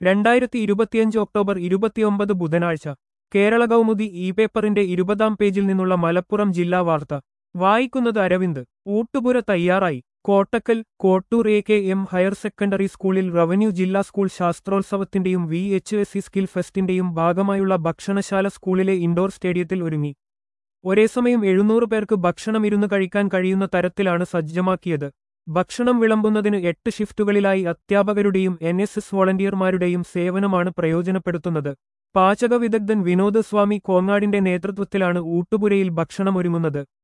രണ്ടായിരത്തി ഇരുപത്തിയഞ്ച് ഒക്ടോബർ ഇരുപത്തിയൊമ്പത് ബുധനാഴ്ച കേരള കൗമുദി ഇ പേപ്പറിന്റെ ഇരുപതാം പേജിൽ നിന്നുള്ള മലപ്പുറം ജില്ലാ വാർത്ത വായിക്കുന്നത് അരവിന്ദ് ഊട്ടുപുര തയ്യാറായി Kottakkal Kottur A K M higher secondary സ്കൂളിൽ റവന്യൂ ജില്ലാ സ്കൂൾ ശാസ്ത്രോത്സവത്തിന്റെയും V H S C skill ഫെസ്റ്റിന്റെയും ഭാഗമായുള്ള ഭക്ഷണശാല സ്കൂളിലെ ഇൻഡോർ സ്റ്റേഡിയത്തിൽ ഒരുങ്ങി ഒരേസമയം എഴുന്നൂറ് പേർക്ക് ഭക്ഷണം ഇരുന്ന് കഴിക്കാൻ കഴിയുന്ന തരത്തിലാണ് സജ്ജമാക്കിയത് ഭക്ഷണം വിളമ്പുന്നതിന് എട്ട് ഷിഫ്റ്റുകളിലായി അധ്യാപകരുടെയും എൻ എസ് എസ് വോളണ്ടിയർമാരുടെയും സേവനമാണ് പ്രയോജനപ്പെടുത്തുന്നത് പാചക വിദഗ്ധൻ വിനോദ് സ്വാമി കോങ്ങാടിന്റെ നേതൃത്വത്തിലാണ് ഊട്ടുപുരയിൽ ഭക്ഷണമൊരുങ്ങുന്നത്